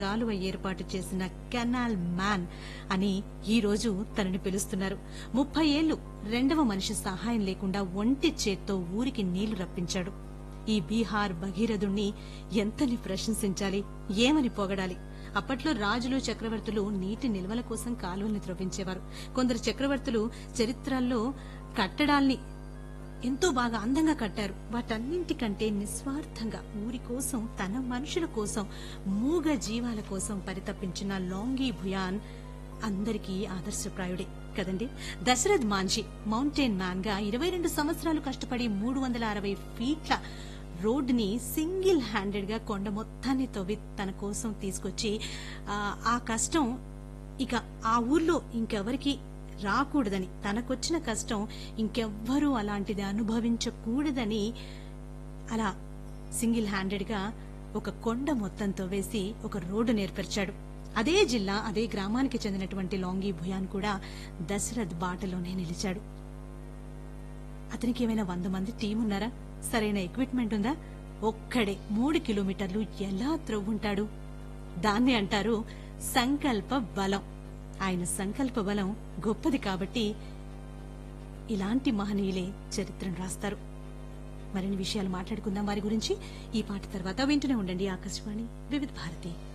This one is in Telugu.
కాలువ ఏర్పాటు చేసిన కెనాల్ మ్యాన్ అని ఈ రోజు తనని పిలుస్తున్నారు ముప్పై ఏళ్లు రెండవ మనిషి సహాయం లేకుండా ఒంటి చేత్తో ఊరికి నీళ్లు రప్పించాడు ఈ బీహార్ భగీరథుణ్ణి ఎంతని ప్రశంసించాలి ఏమని పొగడాలి అప్పట్లో రాజులు చక్రవర్తులు నీటి నిల్వల కోసం కాలువల్ని త్రవ్వించేవారు కొందరు చక్రవర్తులు చరిత్రల్లో కట్టడాల్ని ఎంతో బాగా అందంగా కట్టారు వాటన్నింటికంటే నిస్వార్థంగా ఊరి కోసం తన మనుషుల కోసం మూగ జీవాల కోసం పరితపించిన లాంగీ భుయాన్ అందరికీ ఆదర్శప్రాయుడే కదండి దశరథ్ మాంఝీ మౌంటైన్ మ్యాన్ గా ఇరవై రెండు సంవత్సరాలు కష్టపడి మూడు వందల అరవై ఫీట్ల రోడ్డుని సింగిల్ హ్యాండెడ్ గా కొండ మొత్తాన్ని తవ్వి తన కోసం తీసుకొచ్చి ఆ, ఆ కష్టం ఇక ఆ ఊర్లో ఇంకెవరికి రాకూడదని తనకొచ్చిన కష్టం ఇంకెవ్వరూ అలాంటిది అనుభవించకూడదని అలా సింగిల్ హ్యాండెడ్ గా ఒక కొండ మొత్తంతో వేసి ఒక రోడ్డు నేర్పరిచాడు అదే జిల్లా అదే గ్రామానికి చెందినటువంటి లాంగీ భుయాన్ కూడా దశరథ్ బాటలోనే నిలిచాడు అతనికి ఏమైనా వంద మంది టీం ఉన్నారా సరైన ఎక్విప్మెంట్ ఉందా ఒక్కడే మూడు కిలోమీటర్లు ఎలా త్రవ్వుంటాడు దాన్ని అంటారు సంకల్ప బలం ఆయన సంకల్ప బలం గొప్పది కాబట్టి ఇలాంటి మహనీయులే చరిత్రను రాస్తారు మరిన్ని విషయాలు మాట్లాడుకుందాం వారి గురించి ఈ పాట తర్వాత వింటూనే ఉండండి ఆకాశవాణి వివిధ భారతి